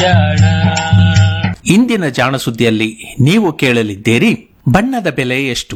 ಇಂದಿನ ಜಾಣ ಸುದ್ದಿಯಲ್ಲಿ ನೀವು ಕೇಳಲಿದ್ದೀರಿ ಬಣ್ಣದ ಬೆಲೆ ಎಷ್ಟು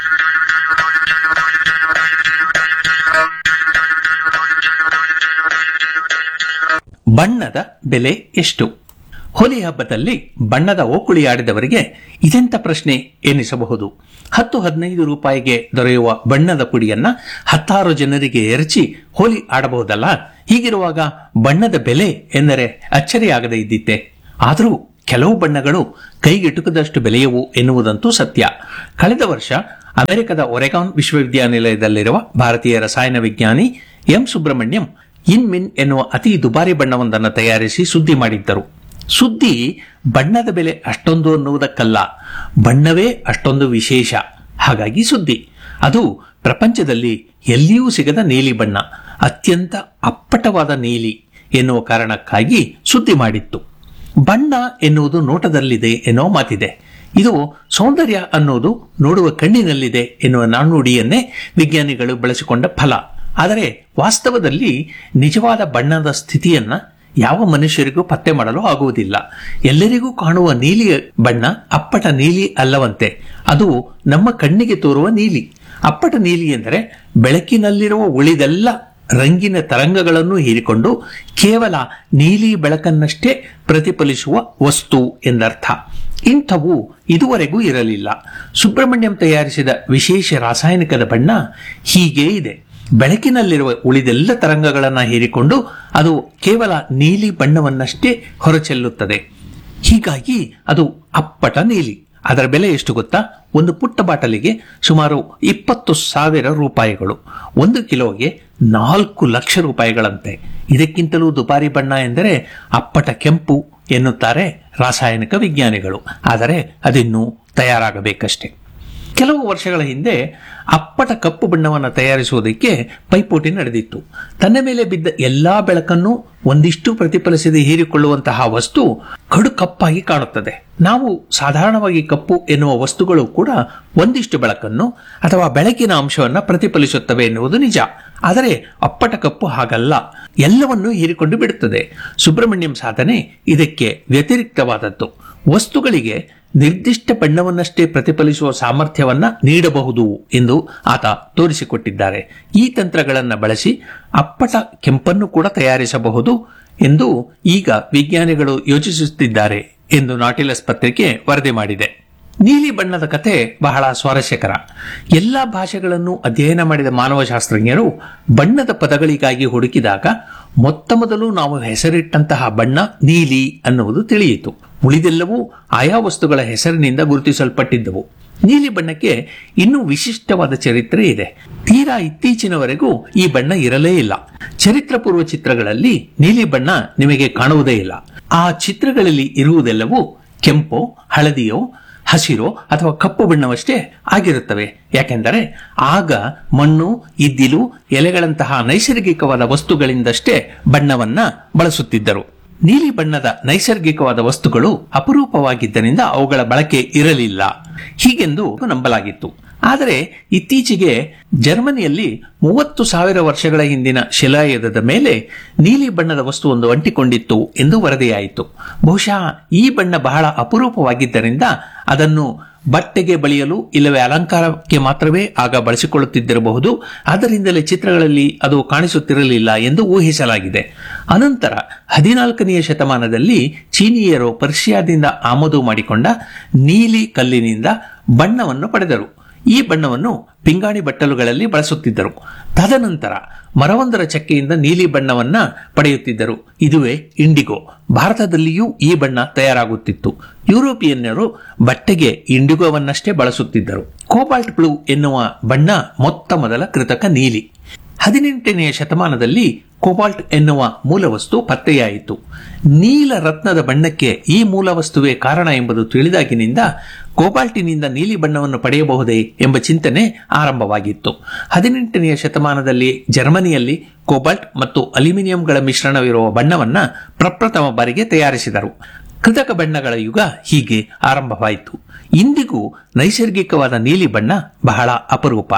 ಬಣ್ಣದ ಬೆಲೆ ಎಷ್ಟು ಹೋಲಿ ಹಬ್ಬದಲ್ಲಿ ಬಣ್ಣದ ಓಕುಳಿ ಆಡಿದವರಿಗೆ ಇದೆಂತ ಪ್ರಶ್ನೆ ಎನಿಸಬಹುದು ಹತ್ತು ಹದಿನೈದು ರೂಪಾಯಿಗೆ ದೊರೆಯುವ ಬಣ್ಣದ ಪುಡಿಯನ್ನ ಹತ್ತಾರು ಜನರಿಗೆ ಎರಚಿ ಹೋಲಿ ಆಡಬಹುದಲ್ಲ ಹೀಗಿರುವಾಗ ಬಣ್ಣದ ಬೆಲೆ ಎಂದರೆ ಅಚ್ಚರಿಯಾಗದೇ ಇದ್ದಿತ್ತೆ ಆದರೂ ಕೆಲವು ಬಣ್ಣಗಳು ಕೈಗೆಟುಕದಷ್ಟು ಬೆಲೆಯವು ಎನ್ನುವುದಂತೂ ಸತ್ಯ ಕಳೆದ ವರ್ಷ ಅಮೆರಿಕದ ಒರೆಗಾನ್ ವಿಶ್ವವಿದ್ಯಾನಿಲಯದಲ್ಲಿರುವ ಭಾರತೀಯ ರಸಾಯನ ವಿಜ್ಞಾನಿ ಎಂ ಸುಬ್ರಹ್ಮಣ್ಯಂ ಇನ್ಮಿನ್ ಎನ್ನುವ ಅತಿ ದುಬಾರಿ ಬಣ್ಣವೊಂದನ್ನು ತಯಾರಿಸಿ ಸುದ್ದಿ ಮಾಡಿದ್ದರು ಸುದ್ದಿ ಬಣ್ಣದ ಬೆಲೆ ಅಷ್ಟೊಂದು ಅನ್ನುವುದಕ್ಕಲ್ಲ ಬಣ್ಣವೇ ಅಷ್ಟೊಂದು ವಿಶೇಷ ಹಾಗಾಗಿ ಸುದ್ದಿ ಅದು ಪ್ರಪಂಚದಲ್ಲಿ ಎಲ್ಲಿಯೂ ಸಿಗದ ನೀಲಿ ಬಣ್ಣ ಅತ್ಯಂತ ಅಪ್ಪಟವಾದ ನೀಲಿ ಎನ್ನುವ ಕಾರಣಕ್ಕಾಗಿ ಸುದ್ದಿ ಮಾಡಿತ್ತು ಬಣ್ಣ ಎನ್ನುವುದು ನೋಟದಲ್ಲಿದೆ ಎನ್ನುವ ಮಾತಿದೆ ಇದು ಸೌಂದರ್ಯ ಅನ್ನೋದು ನೋಡುವ ಕಣ್ಣಿನಲ್ಲಿದೆ ಎನ್ನುವ ನಾಣ್ಣುಡಿಯನ್ನೇ ವಿಜ್ಞಾನಿಗಳು ಬಳಸಿಕೊಂಡ ಫಲ ಆದರೆ ವಾಸ್ತವದಲ್ಲಿ ನಿಜವಾದ ಬಣ್ಣದ ಸ್ಥಿತಿಯನ್ನ ಯಾವ ಮನುಷ್ಯರಿಗೂ ಪತ್ತೆ ಮಾಡಲು ಆಗುವುದಿಲ್ಲ ಎಲ್ಲರಿಗೂ ಕಾಣುವ ನೀಲಿ ಬಣ್ಣ ಅಪ್ಪಟ ನೀಲಿ ಅಲ್ಲವಂತೆ ಅದು ನಮ್ಮ ಕಣ್ಣಿಗೆ ತೋರುವ ನೀಲಿ ಅಪ್ಪಟ ನೀಲಿ ಎಂದರೆ ಬೆಳಕಿನಲ್ಲಿರುವ ಉಳಿದೆಲ್ಲ ರಂಗಿನ ತರಂಗಗಳನ್ನು ಹೀರಿಕೊಂಡು ಕೇವಲ ನೀಲಿ ಬೆಳಕನ್ನಷ್ಟೇ ಪ್ರತಿಫಲಿಸುವ ವಸ್ತು ಎಂದರ್ಥ ಇಂಥವು ಇದುವರೆಗೂ ಇರಲಿಲ್ಲ ಸುಬ್ರಹ್ಮಣ್ಯಂ ತಯಾರಿಸಿದ ವಿಶೇಷ ರಾಸಾಯನಿಕದ ಬಣ್ಣ ಹೀಗೇ ಇದೆ ಬೆಳಕಿನಲ್ಲಿರುವ ಉಳಿದೆಲ್ಲ ತರಂಗಗಳನ್ನು ಹೀರಿಕೊಂಡು ಅದು ಕೇವಲ ನೀಲಿ ಬಣ್ಣವನ್ನಷ್ಟೇ ಹೊರಚೆಲ್ಲುತ್ತದೆ ಹೀಗಾಗಿ ಅದು ಅಪ್ಪಟ ನೀಲಿ ಅದರ ಬೆಲೆ ಎಷ್ಟು ಗೊತ್ತಾ ಒಂದು ಪುಟ್ಟ ಬಾಟಲಿಗೆ ಸುಮಾರು ಇಪ್ಪತ್ತು ಸಾವಿರ ರೂಪಾಯಿಗಳು ಒಂದು ಕಿಲೋಗೆ ನಾಲ್ಕು ಲಕ್ಷ ರೂಪಾಯಿಗಳಂತೆ ಇದಕ್ಕಿಂತಲೂ ದುಬಾರಿ ಬಣ್ಣ ಎಂದರೆ ಅಪ್ಪಟ ಕೆಂಪು ಎನ್ನುತ್ತಾರೆ ರಾಸಾಯನಿಕ ವಿಜ್ಞಾನಿಗಳು ಆದರೆ ಅದಿನ್ನೂ ತಯಾರಾಗಬೇಕಷ್ಟೆ ಕೆಲವು ವರ್ಷಗಳ ಹಿಂದೆ ಅಪ್ಪಟ ಕಪ್ಪು ಬಣ್ಣವನ್ನು ತಯಾರಿಸುವುದಕ್ಕೆ ಪೈಪೋಟಿ ನಡೆದಿತ್ತು ತನ್ನ ಮೇಲೆ ಬಿದ್ದ ಎಲ್ಲಾ ಬೆಳಕನ್ನು ಒಂದಿಷ್ಟು ಪ್ರತಿಫಲಿಸದೆ ಹೀರಿಕೊಳ್ಳುವಂತಹ ವಸ್ತು ಕಡು ಕಪ್ಪಾಗಿ ಕಾಣುತ್ತದೆ ನಾವು ಸಾಧಾರಣವಾಗಿ ಕಪ್ಪು ಎನ್ನುವ ವಸ್ತುಗಳು ಕೂಡ ಒಂದಿಷ್ಟು ಬೆಳಕನ್ನು ಅಥವಾ ಬೆಳಕಿನ ಅಂಶವನ್ನು ಪ್ರತಿಫಲಿಸುತ್ತವೆ ಎನ್ನುವುದು ನಿಜ ಆದರೆ ಅಪ್ಪಟ ಕಪ್ಪು ಹಾಗಲ್ಲ ಎಲ್ಲವನ್ನೂ ಹೀರಿಕೊಂಡು ಬಿಡುತ್ತದೆ ಸುಬ್ರಹ್ಮಣ್ಯಂ ಸಾಧನೆ ಇದಕ್ಕೆ ವ್ಯತಿರಿಕ್ತವಾದದ್ದು ವಸ್ತುಗಳಿಗೆ ನಿರ್ದಿಷ್ಟ ಬಣ್ಣವನ್ನಷ್ಟೇ ಪ್ರತಿಫಲಿಸುವ ಸಾಮರ್ಥ್ಯವನ್ನ ನೀಡಬಹುದು ಎಂದು ಆತ ತೋರಿಸಿಕೊಟ್ಟಿದ್ದಾರೆ ಈ ತಂತ್ರಗಳನ್ನು ಬಳಸಿ ಅಪ್ಪಟ ಕೆಂಪನ್ನು ಕೂಡ ತಯಾರಿಸಬಹುದು ಎಂದು ಈಗ ವಿಜ್ಞಾನಿಗಳು ಯೋಚಿಸುತ್ತಿದ್ದಾರೆ ಎಂದು ನಾಟಿಲಸ್ ಪತ್ರಿಕೆ ವರದಿ ಮಾಡಿದೆ ನೀಲಿ ಬಣ್ಣದ ಕತೆ ಬಹಳ ಸ್ವಾರಸ್ಯಕರ ಎಲ್ಲಾ ಭಾಷೆಗಳನ್ನು ಅಧ್ಯಯನ ಮಾಡಿದ ಮಾನವಶಾಸ್ತ್ರಜ್ಞರು ಬಣ್ಣದ ಪದಗಳಿಗಾಗಿ ಹುಡುಕಿದಾಗ ಮೊತ್ತ ಮೊದಲು ನಾವು ಹೆಸರಿಟ್ಟಂತಹ ಬಣ್ಣ ನೀಲಿ ಅನ್ನುವುದು ತಿಳಿಯಿತು ಉಳಿದೆಲ್ಲವೂ ಆಯಾ ವಸ್ತುಗಳ ಹೆಸರಿನಿಂದ ಗುರುತಿಸಲ್ಪಟ್ಟಿದ್ದವು ನೀಲಿ ಬಣ್ಣಕ್ಕೆ ಇನ್ನೂ ವಿಶಿಷ್ಟವಾದ ಚರಿತ್ರೆ ಇದೆ ತೀರಾ ಇತ್ತೀಚಿನವರೆಗೂ ಈ ಬಣ್ಣ ಇರಲೇ ಇಲ್ಲ ಚರಿತ್ರ ಪೂರ್ವ ಚಿತ್ರಗಳಲ್ಲಿ ನೀಲಿ ಬಣ್ಣ ನಿಮಗೆ ಕಾಣುವುದೇ ಇಲ್ಲ ಆ ಚಿತ್ರಗಳಲ್ಲಿ ಇರುವುದೆಲ್ಲವೂ ಕೆಂಪೋ ಹಳದಿಯೋ ಹಸಿರೋ ಅಥವಾ ಕಪ್ಪು ಬಣ್ಣವಷ್ಟೇ ಆಗಿರುತ್ತವೆ ಯಾಕೆಂದರೆ ಆಗ ಮಣ್ಣು ಇದ್ದಿಲು ಎಲೆಗಳಂತಹ ನೈಸರ್ಗಿಕವಾದ ವಸ್ತುಗಳಿಂದಷ್ಟೇ ಬಣ್ಣವನ್ನ ಬಳಸುತ್ತಿದ್ದರು ನೀಲಿ ಬಣ್ಣದ ನೈಸರ್ಗಿಕವಾದ ವಸ್ತುಗಳು ಅಪರೂಪವಾಗಿದ್ದರಿಂದ ಅವುಗಳ ಬಳಕೆ ಇರಲಿಲ್ಲ ಹೀಗೆಂದು ನಂಬಲಾಗಿತ್ತು ಆದರೆ ಇತ್ತೀಚೆಗೆ ಜರ್ಮನಿಯಲ್ಲಿ ಮೂವತ್ತು ಸಾವಿರ ವರ್ಷಗಳ ಹಿಂದಿನ ಶಿಲಾಯುಧದ ಮೇಲೆ ನೀಲಿ ಬಣ್ಣದ ವಸ್ತುವೊಂದು ಅಂಟಿಕೊಂಡಿತ್ತು ಎಂದು ವರದಿಯಾಯಿತು ಬಹುಶಃ ಈ ಬಣ್ಣ ಬಹಳ ಅಪರೂಪವಾಗಿದ್ದರಿಂದ ಅದನ್ನು ಬಟ್ಟೆಗೆ ಬಳಿಯಲು ಇಲ್ಲವೇ ಅಲಂಕಾರಕ್ಕೆ ಮಾತ್ರವೇ ಆಗ ಬಳಸಿಕೊಳ್ಳುತ್ತಿದ್ದಿರಬಹುದು ಆದ್ದರಿಂದಲೇ ಚಿತ್ರಗಳಲ್ಲಿ ಅದು ಕಾಣಿಸುತ್ತಿರಲಿಲ್ಲ ಎಂದು ಊಹಿಸಲಾಗಿದೆ ಅನಂತರ ಹದಿನಾಲ್ಕನೆಯ ಶತಮಾನದಲ್ಲಿ ಚೀನೀಯರು ಪರ್ಷಿಯಾದಿಂದ ಆಮದು ಮಾಡಿಕೊಂಡ ನೀಲಿ ಕಲ್ಲಿನಿಂದ ಬಣ್ಣವನ್ನು ಪಡೆದರು ಈ ಬಣ್ಣವನ್ನು ಪಿಂಗಾಣಿ ಬಟ್ಟಲುಗಳಲ್ಲಿ ಬಳಸುತ್ತಿದ್ದರು ತದನಂತರ ಮರವೊಂದರ ಚಕ್ಕೆಯಿಂದ ನೀಲಿ ಬಣ್ಣವನ್ನ ಪಡೆಯುತ್ತಿದ್ದರು ಇದುವೇ ಇಂಡಿಗೋ ಭಾರತದಲ್ಲಿಯೂ ಈ ಬಣ್ಣ ತಯಾರಾಗುತ್ತಿತ್ತು ಯುರೋಪಿಯನ್ನರು ಬಟ್ಟೆಗೆ ಇಂಡಿಗೋವನ್ನಷ್ಟೇ ಬಳಸುತ್ತಿದ್ದರು ಕೋಬಾಲ್ಟ್ ಬ್ಲೂ ಎನ್ನುವ ಬಣ್ಣ ಮೊತ್ತ ಮೊದಲ ಕೃತಕ ನೀಲಿ ಹದಿನೆಂಟನೆಯ ಶತಮಾನದಲ್ಲಿ ಕೋಬಾಲ್ಟ್ ಎನ್ನುವ ಮೂಲವಸ್ತು ಪತ್ತೆಯಾಯಿತು ನೀಲ ರತ್ನದ ಬಣ್ಣಕ್ಕೆ ಈ ಮೂಲವಸ್ತುವೇ ಕಾರಣ ಎಂಬುದು ತಿಳಿದಾಗಿನಿಂದ ಕೋಬಾಲ್ಟಿನಿಂದ ನೀಲಿ ಬಣ್ಣವನ್ನು ಪಡೆಯಬಹುದೇ ಎಂಬ ಚಿಂತನೆ ಆರಂಭವಾಗಿತ್ತು ಹದಿನೆಂಟನೆಯ ಶತಮಾನದಲ್ಲಿ ಜರ್ಮನಿಯಲ್ಲಿ ಕೋಬಾಲ್ಟ್ ಮತ್ತು ಅಲ್ಯೂಮಿನಿಯಂಗಳ ಮಿಶ್ರಣವಿರುವ ಬಣ್ಣವನ್ನ ಪ್ರಪ್ರಥಮ ಬಾರಿಗೆ ತಯಾರಿಸಿದರು ಕೃತಕ ಬಣ್ಣಗಳ ಯುಗ ಹೀಗೆ ಆರಂಭವಾಯಿತು ಇಂದಿಗೂ ನೈಸರ್ಗಿಕವಾದ ನೀಲಿ ಬಣ್ಣ ಬಹಳ ಅಪರೂಪ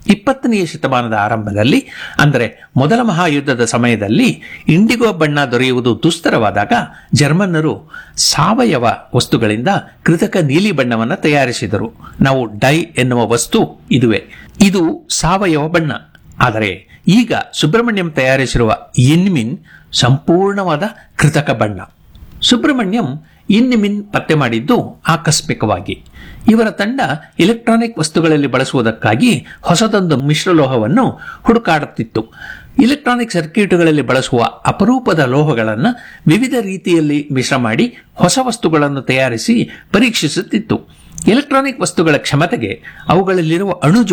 ಇಪ್ಪತ್ತನೆಯ ಶತಮಾನದ ಆರಂಭದಲ್ಲಿ ಅಂದರೆ ಮೊದಲ ಮಹಾಯುದ್ಧದ ಸಮಯದಲ್ಲಿ ಇಂಡಿಗೋ ಬಣ್ಣ ದೊರೆಯುವುದು ದುಸ್ತರವಾದಾಗ ಜರ್ಮನ್ನರು ಸಾವಯವ ವಸ್ತುಗಳಿಂದ ಕೃತಕ ನೀಲಿ ಬಣ್ಣವನ್ನು ತಯಾರಿಸಿದರು ನಾವು ಡೈ ಎನ್ನುವ ವಸ್ತು ಇದುವೆ ಇದು ಸಾವಯವ ಬಣ್ಣ ಆದರೆ ಈಗ ಸುಬ್ರಹ್ಮಣ್ಯಂ ತಯಾರಿಸಿರುವ ಇನ್ಮಿನ್ ಸಂಪೂರ್ಣವಾದ ಕೃತಕ ಬಣ್ಣ ಸುಬ್ರಹ್ಮಣ್ಯಂ ಇನ್ಮಿನ್ ಪತ್ತೆ ಮಾಡಿದ್ದು ಆಕಸ್ಮಿಕವಾಗಿ ಇವರ ತಂಡ ಎಲೆಕ್ಟ್ರಾನಿಕ್ ವಸ್ತುಗಳಲ್ಲಿ ಬಳಸುವುದಕ್ಕಾಗಿ ಹೊಸದೊಂದು ಮಿಶ್ರಲೋಹವನ್ನು ಹುಡುಕಾಡುತ್ತಿತ್ತು ಇಲೆಕ್ಟ್ರಾನಿಕ್ ಸರ್ಕ್ಯೂಟ್ಗಳಲ್ಲಿ ಬಳಸುವ ಅಪರೂಪದ ಲೋಹಗಳನ್ನು ವಿವಿಧ ರೀತಿಯಲ್ಲಿ ಮಿಶ್ರ ಮಾಡಿ ಹೊಸ ವಸ್ತುಗಳನ್ನು ತಯಾರಿಸಿ ಪರೀಕ್ಷಿಸುತ್ತಿತ್ತು ಎಲೆಕ್ಟ್ರಾನಿಕ್ ವಸ್ತುಗಳ ಕ್ಷಮತೆಗೆ ಅವುಗಳಲ್ಲಿರುವ ಅಣು